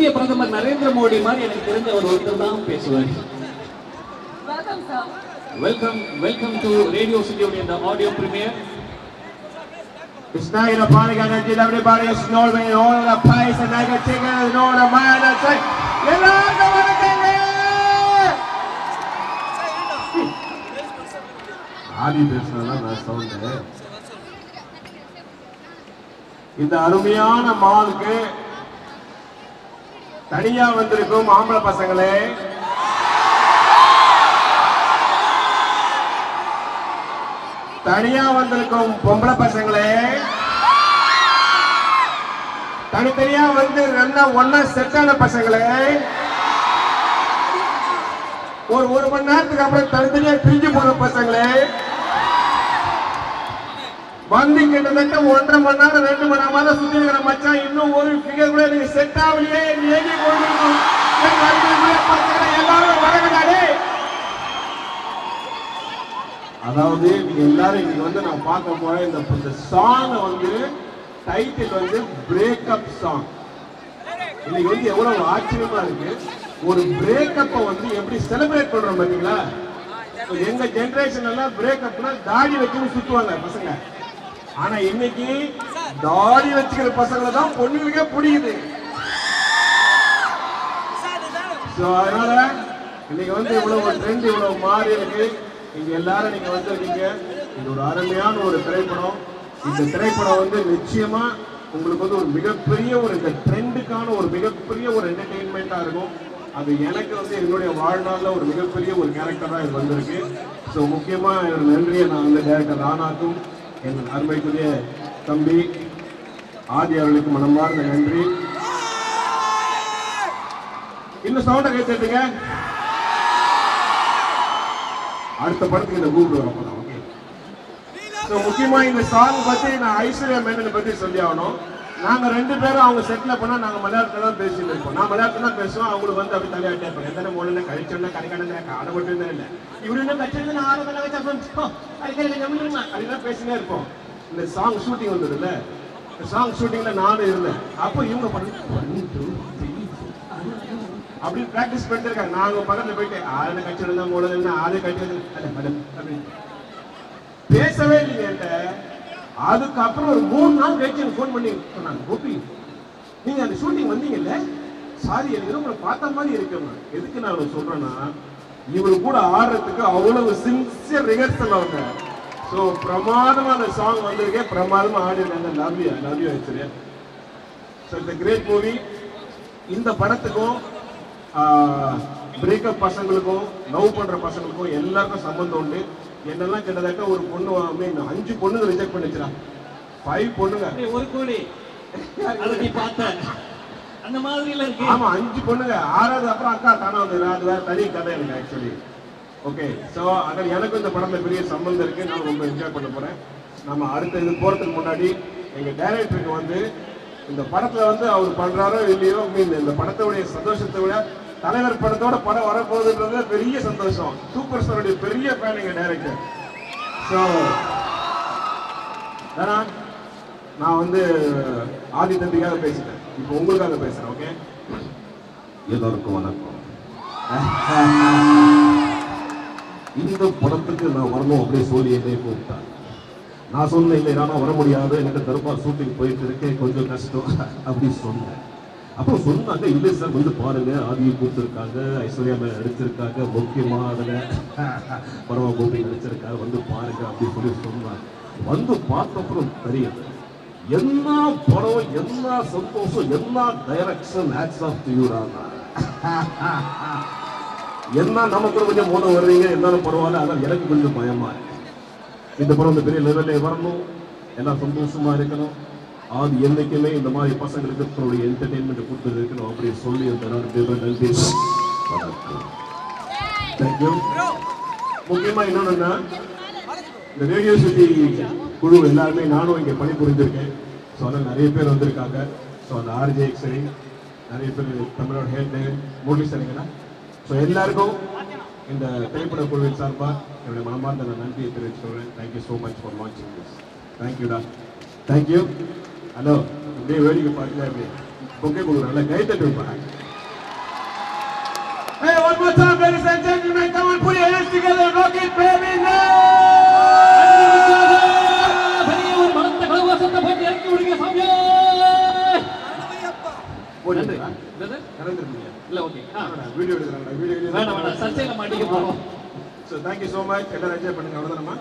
இந்திய பிரதமர் நரேந்திர மோடி மாதிரி எனக்கு தெரிஞ்ச ஒரு ஒருத்தர் தான் பேசுவார் welcome sir welcome welcome to radio சிட்டியோட இந்த audio premiere It's not in a panic energy, everybody is snoring all the place and I can take it and all the man and say, எல்லாருக்கும் வணக்கங்க ஆதி பேசுனதான் நான் sound இந்த அருமையான மாலுக்கு தனியா வந்திருக்கும் ஆம்பளை பசங்களே தனியா வந்திருக்கும் பொம்பளை பசங்களே தனித்தனியா வந்து நல்லா ஒன்னா செட்டான பசங்களே ஒரு ஒரு மணி நேரத்துக்கு அப்புறம் தனித்தனியா பிரிஞ்சு போன பசங்களே வந்து கிட்டத்தட்ட ஒன்றரை மணி நேரம் ரெண்டு மணி நேரம் தான் சுத்தி இருக்கிற மச்சான் இன்னும் ஒரு ஃபிகர் கூட நீங்க செட் ஆகலையே ஏகி கொண்டிருக்கும் என் அருமையான பசங்களே, எல்லாரும் வரங்கடாடே அதாவது நீங்க எல்லாரும் இன்னைக்கு வந்து நான் பார்க்க போறேன் இந்த இந்த சாங் வந்து டைட்டில் வந்து பிரேக்கப் சாங் இன்னைக்கு வந்து எவ்வளவு ஆச்சரியமா இருக்கு ஒரு பிரேக்கப்பை வந்து எப்படி செலிப்ரேட் பண்றோம் பாத்தீங்களா இப்ப எங்க ஜெனரேஷன் எல்லாம் பிரேக்கப்னா தாடி வச்சுன்னு சுத்துவாங்க பசங்க ஆனா இன்னைக்கு தாடி வச்சுக்கிற பசங்களை தான் பொண்ணுங்களுக்கே பிடிக்குது So, அதனால இன்னைக்கு வந்து இவ்வளவு ட்ரெண்ட் இவ்வளவு மாறி இருக்கு நீங்க எல்லாரும் நீங்க வந்திருக்கீங்க இது ஒரு அருமையான ஒரு திரைப்படம் இந்த திரைப்படம் வந்து நிச்சயமா உங்களுக்கு வந்து ஒரு மிகப்பெரிய ஒரு இந்த ட்ரெண்டுக்கான ஒரு மிகப்பெரிய ஒரு என்டர்டெயின்மெண்டா இருக்கும் அது எனக்கு வந்து என்னுடைய வாழ்நாள்ல ஒரு மிகப்பெரிய ஒரு கேரக்டரா இது வந்திருக்கு ஸோ முக்கியமா என்னோட நன்றியை நான் வந்து டேரக்டர் ராணாக்கும் என் அருமைக்குரிய தம்பி ஆதி அவர்களுக்கு மனமார்ந்த நன்றி இன்னும் சவுண்ட கேட்டுங்க அடுத்த படத்துக்கு இந்த கூப்பிடு வர போலாம் ஓகே ஸோ முக்கியமா இந்த சாங் பத்தி நான் ஐஸ்வர்யா மேனனை பத்தி சொல்லி ஆகணும் நாங்க ரெண்டு பேரும் அவங்க செட்டில் பண்ணா நாங்க மலையாளத்துல தான் பேசிட்டு இருப்போம் நான் மலையாளத்துல தான் பேசுவோம் அவங்களுக்கு வந்து அப்படி தலையாட்டே இருப்போம் எத்தனை மொழியில கழிச்சோன்னா கடைக்கான ஆடப்பட்டு இல்லை இவரு என்ன கட்சி நான் ஆறு மலை வச்சா அப்படிலாம் பேசினே இருப்போம் இந்த சாங் ஷூட்டிங் வந்ததுல இந்த சாங் ஷூட்டிங்ல நானும் இருந்தேன் அப்போ இவங்க பண்ணி ஒன் டூ த்ரீ அப்படி பிராக்டிஸ் பண்ணிட்டு இருக்காங்க நாங்க பக்கத்துல போயிட்டு ஆளு கட்சி இருந்தா மூலம் ஆளு கட்சி அப்படின்னு பேசவே இல்லைங்க என்கிட்ட அதுக்கப்புறம் ஒரு மூணு நாள் கழிச்சு எனக்கு ஃபோன் பண்ணி சொன்னாங்க கோபி நீங்க அந்த ஷூட்டிங் வந்தீங்கல்ல சாரி எனக்கு உங்களை பார்த்த மாதிரி இருக்குங்க எதுக்கு நான் உனக்கு சொல்றேன்னா இவரு கூட ஆடுறதுக்கு அவ்வளவு சின்சியர் ரிஹர்சல் அவங்க ஸோ பிரமாதமா அந்த சாங் வந்திருக்கேன் பிரமாதமா ஆடி இருக்காங்க லவ் யூ லவ் யூ ஆக்சுவலியா ஸோ இந்த கிரேட் மூவி இந்த படத்துக்கும் பிரேக்கப் பசங்களுக்கும் லவ் பண்ற பசங்களுக்கும் எல்லாருக்கும் சம்பந்தம் உண்டு என்னெல்லாம் கிட்டத்தட்ட ஒரு பொண்ணு I mean, அஞ்சு பொண்ணுங்க ரிஜெக்ட் பண்ணிச்சுடா ஃபைவ் பொண்ணுங்க ஒரு கோடி அதை நீ பார்த்த அந்த மாதிரில இருக்கு ஆமா அஞ்சு பொண்ணுங்க ஆறாவது அப்புறம் அக்கா தானே வந்தது அது வேற தனி கதை எனக்கு ஆக்சுவலி ஓகே ஸோ அதில் எனக்கு இந்த படத்துல பெரிய சம்பந்தம் இருக்கு நான் ரொம்ப என்ஜாய் பண்ண போறேன் நம்ம அடுத்த இது போறதுக்கு முன்னாடி எங்க டைரக்டருக்கு வந்து இந்த படத்துல வந்து அவர் பண்றாரோ இல்லையோ மீன் இந்த படத்தோடைய சந்தோஷத்தை விட தலைவர் படத்தோட படம் வரப்போகுதுன்றது பெரிய சந்தோஷம் சூப்பர் ஸ்டாருடைய பெரிய ஃபேன் எங்க டைரக்டர் ஸோ ஏன்னா நான் வந்து ஆதி தம்பிக்காக பேசிட்டேன் இப்போ உங்களுக்காக பேசுறேன் ஓகே எல்லாருக்கும் வணக்கம் இந்த படத்துக்கு நான் வரணும் அப்படியே சொல்லி என்னை கூப்பிட்டாங்க நான் சொன்னேன் இல்லை நான் வர முடியாது எனக்கு தர்பார் ஷூட்டிங் போயிட்டு இருக்கேன் கொஞ்சம் கஷ்டம் அப்படி சொன்னேன் அப்போ சொன்னாங்க இல்லை சார் வந்து பாருங்க ஆதியை கூப்பிட்டுருக்காங்க ஐஸ்வர்யா மேல நடிச்சிருக்காங்க முக்கியமா அதுல பரவா கோபி நடிச்சிருக்காங்க வந்து பாருங்க அப்படி சொல்லி சொன்னாங்க வந்து பார்த்த அப்புறம் தெரியுது என்ன படம் என்ன சந்தோஷம் என்ன டைரக்ஷன் ஹேட்ஸ் ஆஃப் யூரானா என்ன நமக்கு கொஞ்சம் மூணு வர்றீங்க என்னன்னு பரவாயில்ல அதான் எனக்கு கொஞ்சம் பயமா இருக்கு இந்த படம் இந்த பெரிய லெவல்ல வரணும் எல்லாம் சந்தோஷமா இருக்கணும் அது என்னைக்குமே இந்த மாதிரி பசங்களுக்கு தன்னுடைய என்டர்டைன்மெண்ட் கொடுத்துட்டு இருக்கணும் அப்படி சொல்லி அந்த நன்றி நன்றி வணக்கம் தேங்க்யூ முக்கியமா இன்னொன்னா இந்த ரேடியோ சிட்டி குழு எல்லாருமே நானும் இங்க பணிபுரிஞ்சிருக்கேன் ஸோ அதனால் நிறைய பேர் வந்திருக்காங்க ஸோ அந்த ஆர்ஜே சரி நிறைய பேர் தமிழோட ஹெட் முரளி சரிங்களா ஸோ எல்லாருக்கும் இந்த திரைப்பட குழுவின் சார்பாக என்னுடைய மனமார்ந்த நான் நன்றியை தெரிவிச்சுக்கிறேன் தேங்க்யூ ஸோ மச் ஃபார் வாட்சிங் திஸ் தேங்க்யூடா தேங்க்யூ ஹலோ அப்படியே வேடிக்கை பார்க்கல அப்படியே பொக்கே கொடுக்குறாங்க கை தட்டி வைப்பாங்க Hey, one more time, ladies and gentlemen, come on, put your hands together, rock it, baby, now! பெரிய ஒரு பலத்த கலவாசத்தை போட்டு இறக்கி விடுங்க சாமியே போடுறீங்களா? என்னது? கலந்துருக்கீங்க. இல்ல ஓகே ஆ வீடியோ எடுக்கிறாங்க வீடியோ வேண்டாம் வேண்டாம் சர்ச்சையில மாட்டிக்க போறோம் ஸோ தேங்க்யூ ஸோ மச் எல்லாரும் என்ஜாய் பண்ணுங்க அவ்வளோதானம்மா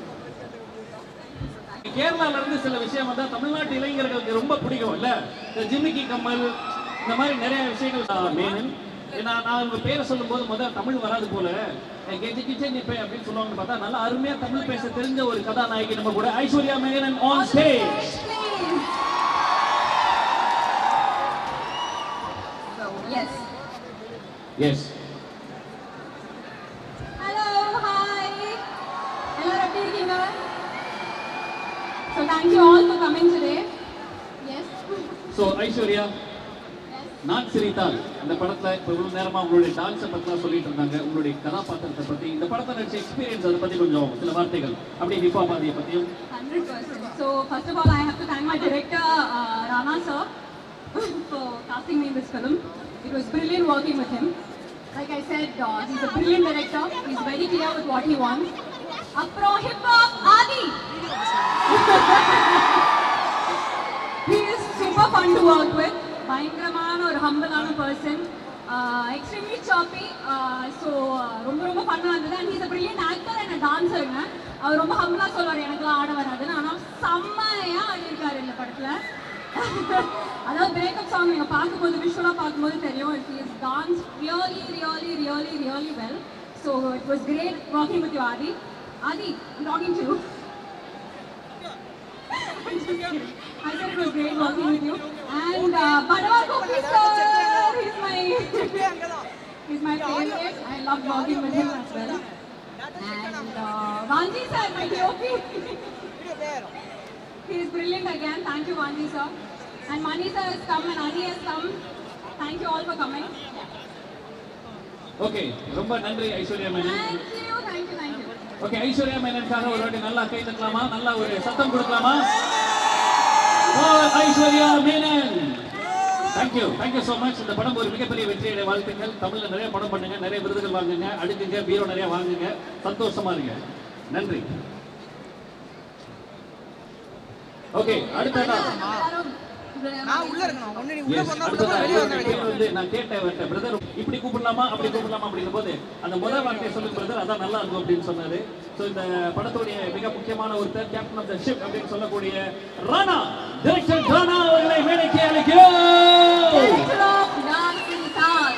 கேரளால இருந்து சில விஷயம் வந்து தமிழ்நாட்டு இளைஞர்களுக்கு ரொம்ப பிடிக்கும் இல்ல இந்த ஜிமிக்கி கம்மல் இந்த மாதிரி நிறைய விஷயங்கள் நான் மேனன் நான் நான் உங்க பேரை சொல்லும்போது முதல்ல தமிழ் வராது போல கெஜி கிச்சே நிப்பே அப்படின்னு சொல்லுவாங்கன்னு பார்த்தா நல்லா அருமையா தமிழ் பேச தெரிஞ்ச ஒரு கதாநாயகி நம்ம கூட Aishwarya Menon on stage So, yes. Yes Hello, hi. எல்லாரும் எப்படி இருக்கீங்க? So, thank you all for coming today. Yes. So Aishwarya Naan Sirithal இந்த படத்துல இப்போ இவ்வளவு நேரமா உங்களுடைய டான்ஸை பத்தி சொல்லிட்டு இருந்தாங்க உங்களுடைய கதாபாத்திரத்தை பத்தி இந்த படத்தை நடிச்ச எக்ஸ்பீரியன்ஸ் அதை பத்தி கொஞ்சம் சில வார்த்தைகள் அப்படியே நிபா பாதியை பத்தியும் 100%. So, first of all, I have to thank my director, uh, Rana sir, for casting me in this film. It was brilliant working with him. Like I said, uh, he's a brilliant director. He's very clear with what he wants. Apro hip hop, Adi. he is super fun to work with. பயங்கரமான ஒரு ஹம்பிளான person extremely சாப்பி so ரொம்ப ரொம்ப ஃபன்னாக இருந்தது and he's a brilliant actor and டான்ஸருங்க அவர் ரொம்ப ஹம்பிளாக சொல்லுவார் எனக்குலாம் ஆட வராதுன்னு ஆனால் செம்மையாக ஆடியிருக்காரு இந்த படத்தில் அதாவது பிரேக்கப் சாங் நீங்கள் பார்க்கும்போது விஷுவலாக பார்க்கும்போது தெரியும் it is dance really really really really well so it was great working with you Aadhi Aadhi talking to I'm just kidding. I said it was great working with you. And uh, Badawa Gopi sir, he's my he's my favorite. I love working with him as well. And uh, Vanji sir, my DOP. he is brilliant again. Thank you, Vanji sir. And Mani sir has come and Adi has come. Thank you all for coming. Okay ரொம்ப நன்றி Aishwarya Menon Thank you, thank you, thank you. Okay Aishwarya மேனனுக்காக ஒரு வாட்டி நல்லா கை தட்டலாமா நல்லா ஒரு சத்தம் கொடுக்கலாமா For Aishwarya Menon thank you thank you so much இந்த படம் ஒரு மிகப்பெரிய வெற்றியுடைய வாழ்த்துக்கள் தமிழ்ல நிறைய படம் பண்ணுங்க நிறைய விருதுகள் வாங்குங்க அடுக்குங்க பீரோ நிறைய வாங்குங்க சந்தோஷமா இருங்க நன்றி ஓகே அடுத்ததா நான் உள்ள இருக்கணும் ஒண்ணு நீ உள்ள Yes, போனா அடுத்ததா வெளிய வந்த இன்னொரு கேள்வி வந்து நான் கேட்டேன் பிரதர் இப்படி கூப்பிடலாமா அப்படி கூப்பிடலாமா அப்படிங்கும் போது அந்த முதல் வார்த்தையை சொல்லு பிரதர் அதான் நல்லா இருக்கும் அப்படின்னு சொன்னாரு ஸோ இந்த படத்துடைய மிக முக்கியமான ஒருத்தர் கேப்டன் ஆஃப் த ஷிப் அப்படின்னு சொல்லக்கூடிய ராணா டைரக்டர் ராணா அவர்களை மேடைக்கு அழைக்கிறோம் Director of Nancy Tal.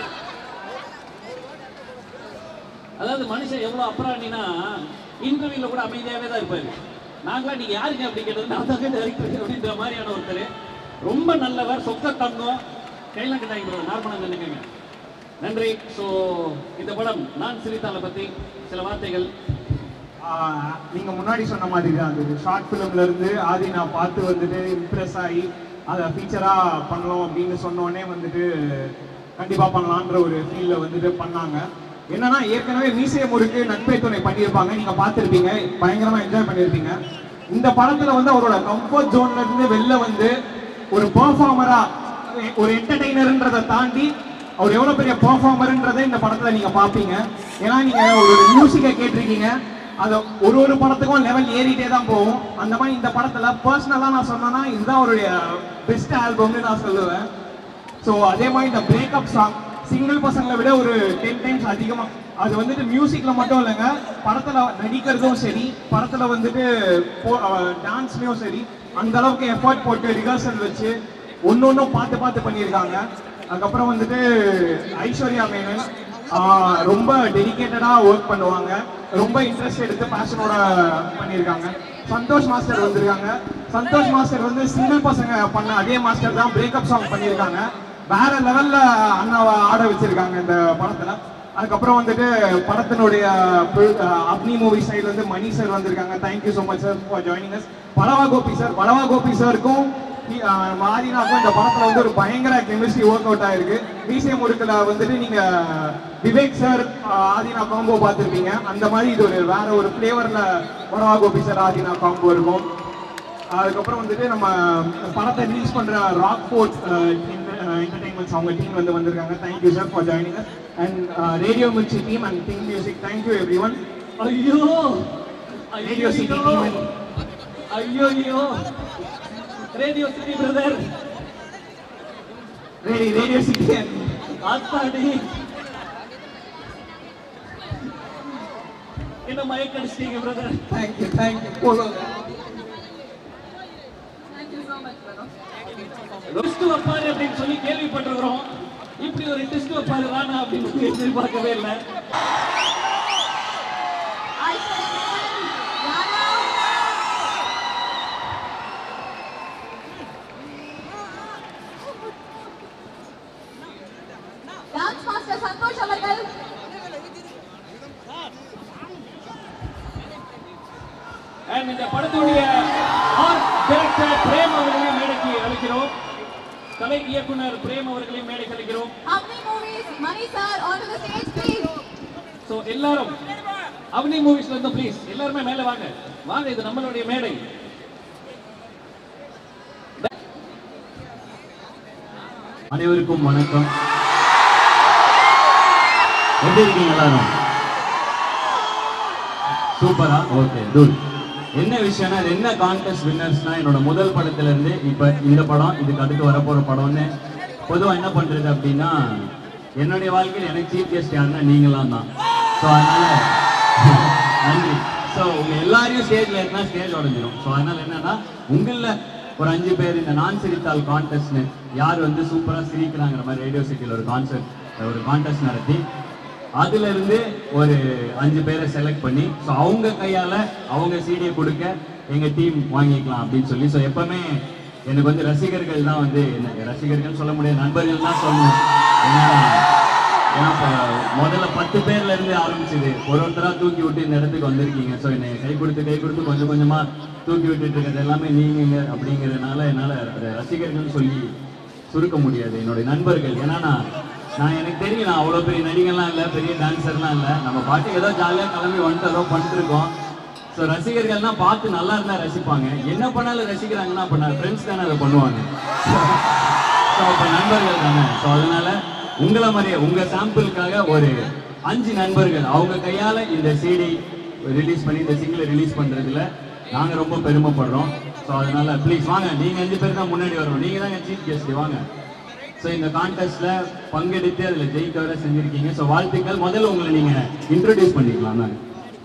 அதாவது மனுஷன் எவ்வளவு அப்புறாணினா இன்டர்வியூல கூட அமைதியாவே தான் இருப்பாரு நாங்களா நீங்க யாருங்க அப்படி கேட்டது நான் தான் டைரக்டர் அப்படின்ற மாதிரியான ஒருத்தர் ரொம்ப நல்லவர் சொக்க தங்கம் கையில கட்டாங்க நார்மலா நினைக்கங்க நன்றி ஸோ இந்த படம் நான் சிரித்தால பத்தி சில வார்த்தைகள் ஆஹ் நீங்க முன்னாடி சொன்ன மாதிரி தான் அந்த ஷார்ட் ஃபிலிம்ல இருந்து ஆதி நான் பார்த்து வந்துட்டு இம்ப்ரெஸ் ஆகி அதை ஃபீச்சரா பண்ணலாம் அப்படின்னு சொன்ன உடனே வந்துட்டு கண்டிப்பா பண்ணலான்ற ஒரு ஃபீல்ல வந்துட்டு பண்ணாங்க என்னன்னா ஏற்கனவே மீசிய முறுக்கு நட்பை துணை பண்ணியிருப்பாங்க நீங்க பார்த்துருப்பீங்க பயங்கரமா என்ஜாய் பண்ணியிருப்பீங்க இந்த படத்துல வந்து அவரோட கம்ஃபர்ட் ஜோன்ல இருந்து வெளில வந்து ஒரு பெர்ஃபார்மரா ஒரு என்டர்டெய்னர்ன்றதை தாண்டி அவர் எவ்வளவு பெரிய பெர்ஃபார்மர்ன்றதை இந்த படத்துல நீங்க பாப்பீங்க ஏன்னா நீங்க ஒரு மியூசிக்கை கேட்டிருக்கீங்க அது ஒரு ஒரு படத்துக்கும் லெவல் ஏறிட்டே தான் போகும் அந்த மாதிரி இந்த படத்துல பர்சனலா நான் சொன்னேன்னா இதுதான் அவருடைய பெஸ்ட் ஆல்பம்னு நான் சொல்லுவேன் ஸோ அதே மாதிரி இந்த பிரேக்கப் சாங் சிங்கிள் பசங்களை விட ஒரு டென் டைம்ஸ் அதிகமா அது வந்துட்டு மியூசிக்ல மட்டும் இல்லைங்க படத்துல நடிக்கிறதும் சரி படத்துல வந்துட்டு டான்ஸ்லயும் சரி அந்த அளவுக்கு எஃபர்ட் போட்டு ரிஹர்சல் வச்சு ஒன்று ஒன்றும் பார்த்து பார்த்து பண்ணியிருக்காங்க அதுக்கப்புறம் வந்துட்டு ஐஸ்வர்யா மேனன் ஆஹ், ரொம்ப டெடிகேட்டடாக ஒர்க் பண்ணுவாங்க ரொம்ப இன்ட்ரெஸ்ட் எடுத்து பேஷனோட பண்ணியிருக்காங்க சந்தோஷ் மாஸ்டர் வந்திருக்காங்க சந்தோஷ் மாஸ்டர் வந்து சிங்கிள் பசங்க பண்ண அதே மாஸ்டர் தான் பிரேக்கப் சாங் பண்ணியிருக்காங்க வேற லெவல்ல அண்ணாவை ஆட வச்சிருக்காங்க இந்த படத்துல அதுக்கப்புறம் வந்துட்டு படத்தினுடைய புல்- அஹ் அக்னி மூவி சைடுல இருந்து மணி சார் வந்திருக்காங்க thank you so much sir for joining us Palava Gopi sir Palava Gopi சாருக்கும் மாதினாக்கும் இந்த படத்துல வந்து ஒரு பயங்கர கெமிஸ்ட்ரி ஒர்க் அவுட் ஆயிருக்கு பிசிஎம் முடுக்கல வந்துட்டு நீங்க விவேக் சார் ஆதினா காம்போ பார்த்துருப்பீங்க அந்த மாதிரி இது ஒரு வேற ஒரு ஃப்ளேவர்ல பலவா கோபி சார் ஆதினா காம்போ இருக்கும் அதுக்கப்புறம் வந்துட்டு நம்ம படத்தை ரிலீஸ் பண்ற ராக் ஃபோர்ட் என்டர்டைன்மெண்ட்ஸ் அவங்க டீம் வந்து வந்திருக்காங்க thank you sir for joining us and radio Mirchi team and think music thank you everyone ஐயோ ரேடியோ சிட்டி டீம் ஐயோ ஐயோ radio city brother radio radio city and ஆத்தாடி என்ன மயக்கடிச்சிட்டீங்க பிரதர் தேங்க்யூ தேங்க்யூ போதும் Thank you so much, brother. Test வைப்பாரு அப்படின்னு சொல்லி கேள்விப்பட்டிருக்கிறோம் இப்படி ஒரு டெஸ்ட் வைப்பாரு ராணா அப்படின்னு எதிர்பார்க்கவே இல்லை டான்ஸ் மாஸ்டர் சந்தோஷ் அவர்கள் அண்ட் இந்த படத்துடைய ஆர்ட் டைரக்டர் பிரேம் அவர்களையும் மேடைக்கு அழைக்கிறோம் கலை இயக்குனர் பிரேம் அவர்களையும் மேடைக்கு அழைக்கிறோம் Avni Movies, Mani sir, onto the stage please. So எல்லாரும் அவனி மூவிஸ்ல இருந்து ப்ளீஸ் எல்லாருமே மேலே வாங்க வாங்க இது நம்மளுடைய மேடை அனைவருக்கும் வணக்கம் எப்படி இருக்கீங்க எல்லாரும் சூப்பரா ஓகே குட் என்ன விஷயம்னா இது என்ன கான்டெஸ்ட் வின்னர்ஸ்னா என்னோட முதல் படத்துல இருந்து இப்ப இந்த படம் இதுக்கு அடுத்து வரப்போற படம்னு பொதுவா என்ன பண்றது அப்படின்னா என்னுடைய வாழ்க்கையில் எனக்கு சீஃப் கெஸ்ட் யாருன்னா நீங்களாம் தான் ஸோ அதனால நன்றி ஸோ உங்க எல்லாரையும் ஸ்டேஜ்ல ஏற்றினா ஸ்டேஜ் உடஞ்சிரும் ஸோ அதனால என்னன்னா உங்களில் ஒரு அஞ்சு பேர் இந்த நான் சிரித்தால் கான்டெஸ்ட்னு யார் வந்து சூப்பரா சிரிக்கிறாங்கிற மாதிரி ரேடியோ சிட்டியில் ஒரு கான்செர்ட் ஒரு கான்டெஸ்ட் நடத்தி அதுல இருந்து ஒரு அஞ்சு பேரை செலக்ட் பண்ணி ஸோ அவங்க கையால அவங்க சீடியை கொடுக்க எங்க டீம் வாங்கிக்கலாம் அப்படின்னு சொல்லி ஸோ எப்பவுமே எனக்கு வந்து ரசிகர்கள் தான் வந்து என்ன ரசிகர்கள் சொல்ல முடியாது நண்பர்கள் தான் சொல்லணும் ஏன்னா ஏன்னா இப்போ முதல்ல பத்து பேர்ல இருந்து ஆரம்பிச்சது ஒரு ஒருத்தரா தூக்கி விட்டு இந்த இடத்துக்கு வந்திருக்கீங்க ஸோ என்னை கை கொடுத்து கை கொடுத்து கொஞ்சம் கொஞ்சமா தூக்கி விட்டுட்டு இருக்கிறது எல்லாமே நீங்க அப்படிங்கிறதுனால என்னால அதை ரசிகர்கள்னு சொல்லி சுருக்க முடியாது என்னுடைய நண்பர்கள் ஏன்னா நான் நான் எனக்கு தெரியும் நான் அவ்வளோ பெரிய நடிகர்லாம் இல்லை பெரிய டான்சர்லாம் இல்லை நம்ம பாட்டுக்கு ஏதோ ஜாலியாக கிளம்பி வந்துட்டு ஏதோ பண்ணிட்டு இருக்கோம் ஸோ ரசிகர்கள்லாம் பார்த்து நல்லா இருந்தா ரசிப்பாங்க என்ன பண்ணாலும் ரசிக்கிறாங்கன்னா அப்போ நான் ஃப்ரெண்ட்ஸ் தானே அதை பண்ணுவாங்க ஸோ அப்போ நண்பர்கள் தானே ஸோ அதனால உங்களை மாதிரியே உங்க சாம்பிளுக்காக ஒரு அஞ்சு நண்பர்கள் அவங்க கையால இந்த சிடி ரிலீஸ் பண்ணி இந்த சிங்கிளை ரிலீஸ் பண்றதுல நாங்க ரொம்ப பெருமைப்படுறோம் ஸோ அதனால ப்ளீஸ் வாங்க நீங்க அஞ்சு பேர் தான் முன்னாடி வரணும் நீங்க தான் சீஃப் கெஸ்ட் வாங்க ஸோ இந்த கான்டெஸ்ட்ல பங்கெடுத்து அதுல ஜெயிக்க வர செஞ்சிருக்கீங்க ஸோ வாழ்த்துக்கள் முதல்ல உங்களை நீங்க இன்ட்ரோடியூஸ் பண்ணிக்கலாம் தான்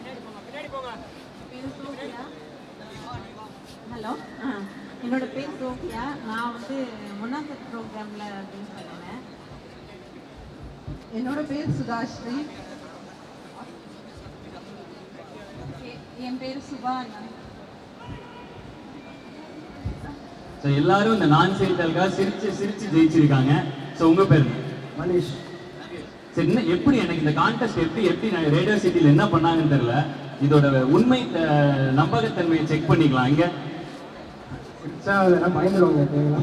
ஹலோ என்னோட பேர் சோஃபியா நான் வந்து ஒன்றாம் செட் ப்ரோக்ராமில் டான்ஸ் பண்ணுவேன் என்னோட பேர் சுதாஸ்ரீ எ- என் பேர் சுபா அண்ணா. ஸோ எல்லாரும் இந்த நான் செய்தல்காக சிரிச்சு சிரிச்சு ஜெயிச்சிருக்காங்க ஸோ உங்க பேர் என்ன? மனிஷ் சரி என்ன எப்படி எனக்கு இந்த கான்டெஸ்ட் எப்படி எப்படி நான் ரேடியோ சிட்டியில் என்ன பண்ணாங்கன்னு தெரியல இதோட உண்மை அஹ், நம்பகத்தன்மையை செக் பண்ணிக்கலாம் இங்க சிரிச்சா அதெல்லாம் பயந்துருவாங்க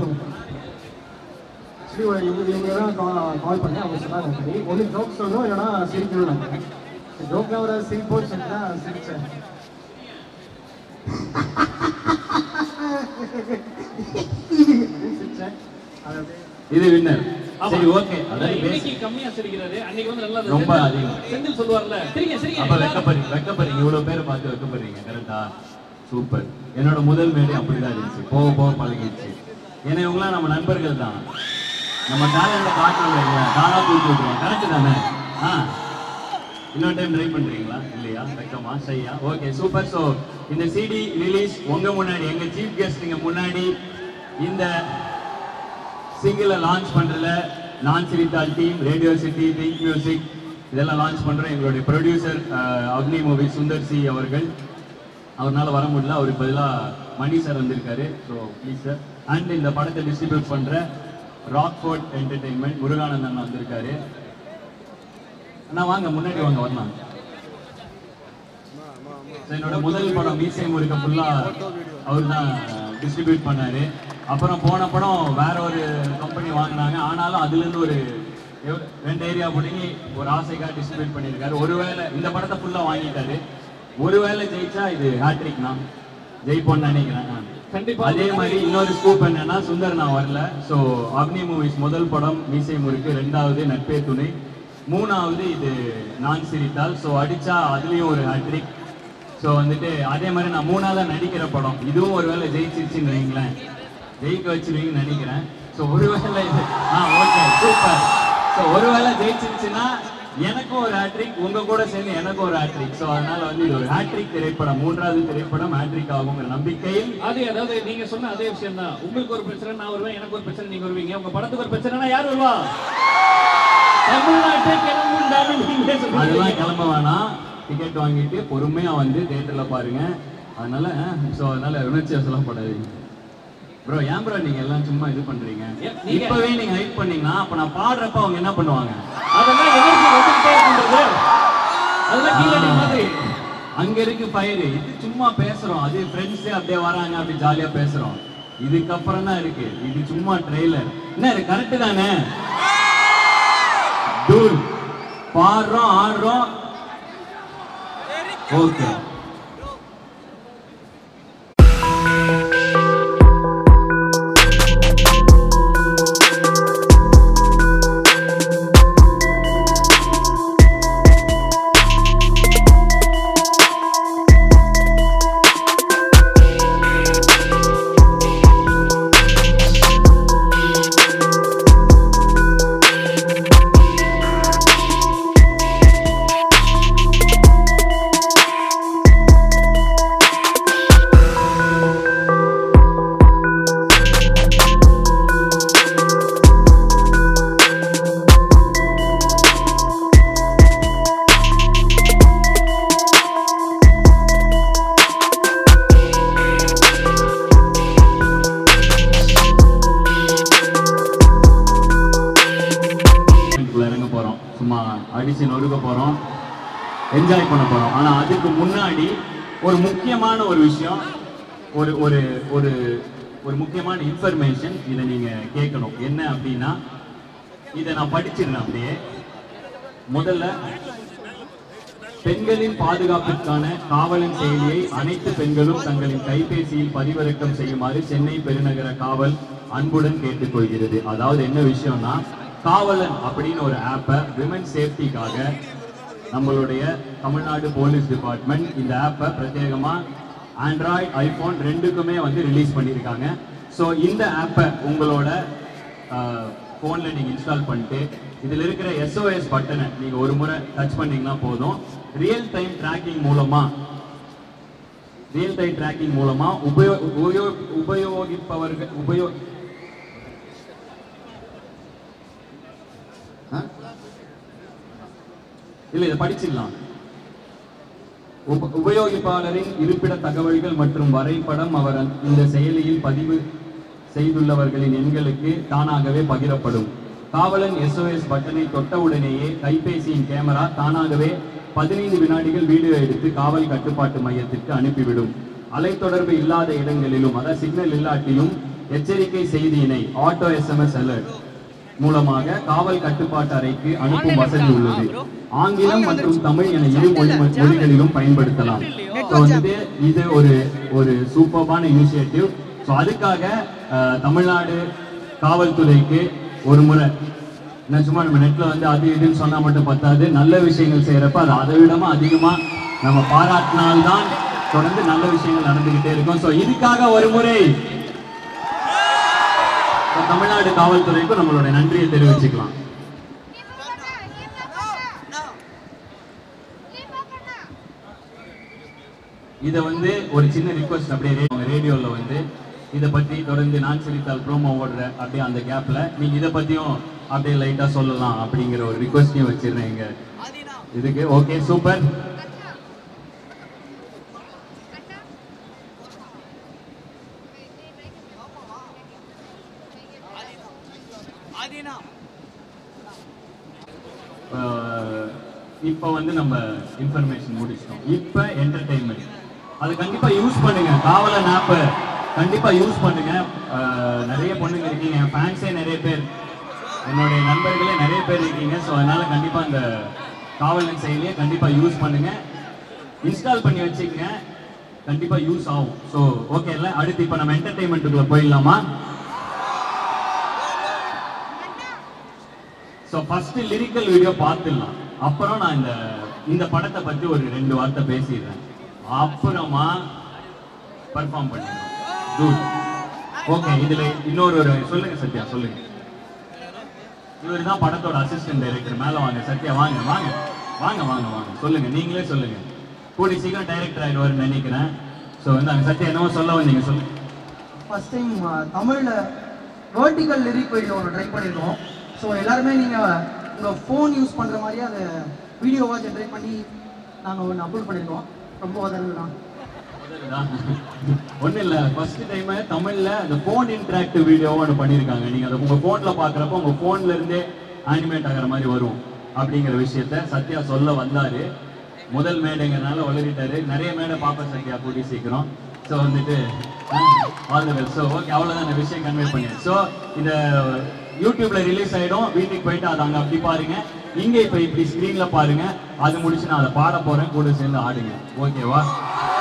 ஆக்சுவலி ஒரு இவங்க இவங்க தான் கால் பண்ணி அவங்க சொன்னாங்க சரி ஒன்று ஜோக் சொல்லணும் இல்லைன்னா சிரிக்கணும் நான் ஜோக்கில் ஒரு சிரிப்போன்னு சொல்லிட்டு தான் சிரிச்சேன் சிரிச்சேன் அது அப்படியே இது வின்னர் ஆமா. சரி ஓகே இல்ல, அதான் இன்னைக்கு பேசி கம்மியா சிரிக்கிறாரு அன்னைக்கு வந்து நல்லா ரொம்ப செந்தில் அதிகம். செந்தில் சொல்லுவார்ல சரிங்க சரிங்க அப்ப எல்லாரும் வெக்கப்படுறீங்க வெக்கப்படுறீங்க இவ்வளவு பேரை பார்த்து வெக்கப்படுறீங்க கரெக்டா சூப்பர் என்னோட முதல் மேடை அப்படிதான் இருந்துச்சு போக போக பழகிடுச்சு ஏன்னா இவங்களாம் நம்ம நண்பர்கள் தான் நம்ம டேலண்ட காட்டணும் இல்லையா தானா தூக்கி விட்டுருவோம் கரெக்ட் தானே ஆ இன்னொரு டைம் ட்ரை பண்றீங்களா இல்லையா வெக்கமா சரியா ஓகே சூப்பர் ஸோ இந்த சிடி ரிலீஸ் உங்க முன்னாடி எங்க சீஃப் கெஸ்ட் நீங்க முன்னாடி இந்த சிங்கிளை லான்ச் பண்றதுல Naan Sirithal team radio city think music இதெல்லாம் லான்ச் பண்ற எங்களுடைய ப்ரொடியூசர் அக்னி மூவி சுந்தர் சி அவர்கள் அவர்னால வர முடியல அவருக்கு பதிலாக மணி சார் வந்திருக்காரு ஸோ ப்ளீஸ் சார் அண்ட் இந்த படத்தை டிஸ்ட்ரிபியூட் பண்ற ராக்ஃபோர்ட் என்டர்டெயின்மெண்ட் முருகானந்தன் வந்திருக்காரு அண்ணா வாங்க முன்னாடி வாங்க வரலாம் So, என்னோட முதல் படம் மீசை முருக ஃபுல்லா அவர் தான் டிஸ்ட்ரிபியூட் பண்ணாரு அப்புறம் போன படம் வேற ஒரு கம்பெனி வாங்கினாங்க ஆனாலும் அதுல இருந்து ஒரு எவ்வ- ரெண்டு ஏரியா பிடிங்கி ஒரு ஆசைக்காக டிஸ்ட்ரிபியூட் பண்ணியிருக்காரு ஒருவேளை இந்த படத்தை ஃபுல்லா வாங்கிட்டாரு ஒருவேளை ஜெயிச்சா இது ஹேட்ரிக் தான் ஜெயிப்போம்னு நினைக்கிறேன் கண்டிப்பா. அதே மாதிரி இன்னொரு ஸ்கூப் என்னன்னா சுந்தர் நான் வரல ஸோ அக்னி மூவிஸ் முதல் படம் மீசை முறுக்கு ரெண்டாவது நட்பே துணை மூணாவது இது நான் சிரித்தால் ஸோ அடிச்சா அதுலயும் ஒரு ஹேட்ரிக் ஸோ வந்துட்டு அதே மாதிரி நான் மூணாவதா நடிக்கிற படம் இதுவும் ஒருவேளை ஜெயிச்சிருச்சுன்னு வைங்களேன் ஜெயிக்க வச்சிருவீங்கன்னு நினைக்கிறேன் ஸோ ஒருவேளை இது ஆ ஓகே சூப்பர் ஸோ ஒருவேளை ஜெயிச்சிருச்சுன்னா எனக்கும் ஒரு ஹேட்ரிக் உங்க கூட சேர்ந்து எனக்கும் ஒரு ஹேட்ரிக் ஸோ அதனால வந்து இது ஒரு ஹேட்ரிக் திரைப்படம் மூன்றாவது திரைப்படம் ஹேட்ரிக் ஆகுங்கிற நம்பிக்கையில் அது அதாவது நீங்க சொன்ன அதே விஷயம் தான் உங்களுக்கு ஒரு பிரச்சனை நான் வருவேன் எனக்கு ஒரு பிரச்சனை நீங்க வருவீங்க உங்க படத்துக்கு ஒரு பிரச்சனைனா யார் வருவா தமிழ்நாட்டே கிளம்புண்டான்னு நீங்களே அதெல்லாம் சொல்லுவீங்க கிளம்ப வேணாம் டிக்கெட் வாங்கிட்டு பொறுமையா வந்து தியேட்டர்ல பாருங்க அதனால ஸோ அதனால உணர்ச்சி வசலப்படாதீங்க ப்ரோ ஏன் ப்ரோ நீங்க எல்லாம் சும்மா இது பண்றீங்க ஏன் நீங்க- இப்பவே நீங்க ஹைட் பண்ணீங்கன்னா அப்ப நான் பாடுறப்ப அவங்க என்ன பண்ணுவாங்க அதெல்லாம் எனர்ஜி வந்துட்டே இருக்கின்றது அதெல்லாம் கீழடி மாதிரி அங்க இருக்கு ஃபயர் இது சும்மா பேசுறோம் அது ஃப்ரெண்ட்ஸே அப்படியே வராங்க அப்படி ஜாலியா பேசுறோம் இதுக்கப்புறம் தான் இருக்கு இது சும்மா ட்ரெய்லர் என்ன இது கரெக்ட் தானே டூல் பாடுறோம் ஆடுறோம் ஓகே இதுக்குள்ள இறங்க போறோம் சும்மா அடிச்சு நொறுக்க போறோம் என்ஜாய் பண்ண போறோம் ஆனா அதுக்கு முன்னாடி ஒரு முக்கியமான ஒரு விஷயம் ஒரு ஒரு ஒரு ஒரு முக்கியமான இன்ஃபர்மேஷன் இதை நீங்க கேட்கணும் என்ன அப்படின்னா இதை நான் படிச்சிருந்தேன் அப்படியே முதல்ல பெண்களின் பாதுகாப்பிற்கான காவலன் செயலியை அனைத்து பெண்களும் தங்களின் கைபேசியில் பதிவிறக்கம் செய்யுமாறு சென்னை பெருநகர காவல் அன்புடன் கேட்டுக்கொள்கிறது அதாவது என்ன விஷயம்னா காவலன் அப்படின்னு ஒரு ஆப்பை விமன் சேஃப்டிக்காக நம்மளுடைய தமிழ்நாடு போலீஸ் டிபார்ட்மெண்ட் இந்த ஆப்பை பிரத்யேகமா ஆண்ட்ராய்டு ஐபோன் ரெண்டுக்குமே வந்து ரிலீஸ் பண்ணியிருக்காங்க ஸோ இந்த ஆப்பை உங்களோட ஃபோனில் நீங்கள் இன்ஸ்டால் பண்ணிட்டு இதில் இருக்கிற எஸ்ஓஎஸ் பட்டனை நீங்கள் ஒரு முறை டச் பண்ணீங்கன்னா போதும் ரியல் டைம் ட்ராக்கிங் மூலமாக ரியல் டைம் ட்ராக்கிங் மூலமா உபயோ உபயோ உபயோகிப்பவர்கள் உபயோ ஆ? இல்ல இதை படிச்சிடலாம் உப- உபயோகிப்பாளரின் இருப்பிட தகவல்கள் மற்றும் வரைபடம் அவர் அந்த- இந்த செயலியில் பதிவு செய்துள்ளவர்களின் எண்களுக்கு தானாகவே பகிரப்படும் காவலன் எஸ்ஓஎஸ் பட்டனை தொட்டவுடனேயே கைபேசியின் கேமரா தானாகவே பதினைந்து வினாடிகள் வீடியோ எடுத்து காவல் கட்டுப்பாட்டு மையத்திற்கு அனுப்பிவிடும் அலைத்தொடர்பு இல்லாத இடங்களிலும் அதாவது சிக்னல் இல்லாட்டியும் எச்சரிக்கை செய்தியினை ஆட்டோ எஸ்எம்எஸ் அலர்ட் மூலமாக காவல் கட்டுப்பாட்டு அறைக்கு அனுப்பும் வசதி உள்ளது ஆங்கிலம் மற்றும் தமிழ் என இரு மொழி மொழிகளிலும் பயன்படுத்தலாம் So வந்து இது ஒரு ஒரு சூப்பர்பான இனிஷியேட்டிவ் ஸோ அதுக்காக அஹ், தமிழ்நாடு காவல்துறைக்கு ஒரு முறை என்ன சும்மா நம்ம நெட்ல வந்து அது இதுன்னு சொன்னா மட்டும் பத்தாது நல்ல விஷயங்கள் செய்யறப்ப அது அதை விடமா அதிகமா நம்ம பாராட்டினால்தான் தொடர்ந்து நல்ல விஷயங்கள் நடந்துகிட்டே இருக்கும் ஸோ இதுக்காக ஒரு முறை தமிழ்நாடு காவல்துறைக்கும் நம்மளோட நன்றியை தெரிவிச்சுக்கலாம் இதை வந்து ஒரு சின்ன ரிக்வஸ்ட் அப்படியே ரே- ரேடியோல வந்து இதை பத்தி தொடர்ந்து நான் சிரித்தால் ப்ரோமோ ஓடுற அப்படியே அந்த கேப்ல நீங்க இதை பத்தியும் அப்படியே லைட்டா சொல்லலாம் அப்படிங்கிற ஒரு ரிக்வஸ்டையும் வச்சிருந்தேன் இங்க இதுக்கு ஓகே சூப்பர் இப்போ வந்து நம்ம இன்ஃபர்மேஷன் முடிச்சிட்டோம் இப்போ என்டர்டெயின்மெண்ட் அதை கண்டிப்பா யூஸ் பண்ணுங்க காவலன் ஆப்பை கண்டிப்பா யூஸ் பண்ணுங்க அஹ், நிறைய பொண்ணுங்க இருக்கீங்க என் ஃபேன்ஸே நிறைய பேர் என்னுடைய நண்பர்களே நிறைய பேர் இருக்கீங்க ஸோ அதனால கண்டிப்பா இந்த காவலன் செயலியை கண்டிப்பா யூஸ் பண்ணுங்க இன்ஸ்டால் பண்ணி வச்சுக்கங்க கண்டிப்பா யூஸ் ஆகும் ஸோ ஓகே இல்ல அடுத்து இப்போ நம்ம என்டர்டைன்மெண்ட்டுக்குள்ள போயிடலாமா ஸோ ஃபர்ஸ்ட் லிரிக்கல் வீடியோ பார்த்துடலாம் அப்புறம் நான் இந்த இந்த படத்தை பத்தி ஒரு ரெண்டு வார்த்தை பேசிடுறேன் அப்புறமா பர்ஃபார்ம் பண்ணிடுறோம் குட் ஓகே இதுல இன்னொரு ஒரு சொல்லுங்க சத்யா சொல்லுங்க இவர் தான் படத்தோட அசிஸ்டன்ட் டைரக்டர் மேல வாங்க சத்யா வாங்க வாங்க வாங்க வாங்க வாங்க சொல்லுங்க நீங்களே சொல்லுங்க கூடி சீக்கிரம் டைரக்டர் ஆயிடுவாருன்னு நினைக்கிறேன் ஸோ வந்து அங்க சத்யா என்னவோ சொல்ல வந்தீங்க சொல்லுங்க ஃபர்ஸ்ட் டைம் தமிழில் வேர்ட்டிக்கல் லிரிக் வீடியோ ஒன்று ட்ரை பண்ணியிருக்கோம் ஸோ எல்லாருமே நீங்கள் உங்கள் ஃபோன் யூஸ் பண்ணுற மாதிரியே அதை வீடியோவாக ஜென்ரேட் பண்ணி நாங்கள் ஒன்று அப்லோட் பண்ணியிருக்கோம் ரொம்ப உதவி தான் ஒன்றும் இல்லை ஃபர்ஸ்ட் டைம் தமிழ்ல அந்த ஃபோன் இன்டராக்டிவ் வீடியோ ஒன்று பண்ணியிருக்காங்க நீங்க அதை உங்க ஃபோன்ல பார்க்குறப்போ உங்க ஃபோன்ல இருந்தே அனிமேட் ஆகிற மாதிரி வரும் அப்படிங்கிற விஷயத்த சத்யா சொல்ல வந்தாரு முதல் மேடைங்கிறனால வளரிட்டாரு நிறைய மேடை பார்ப்பேன் சத்யா கூடி சீக்கிரம் ஸோ வந்துட்டு all the well so okay அவ்வளோதான் இந்த விஷயம் கன்வே பண்ணி ஸோ இந்த யூடியூப்ல ரிலீஸ் ஆயிடும் வீட்டுக்கு போயிட்டு அதை அங்கே அப்படி பாருங்க இங்க இப்போ இப்படி ஸ்க்ரீன்ல பாருங்க அது முடிச்சு நான் அதை பாட போறேன் கூட சேர்ந்து ஆடுங்க ஓகேவா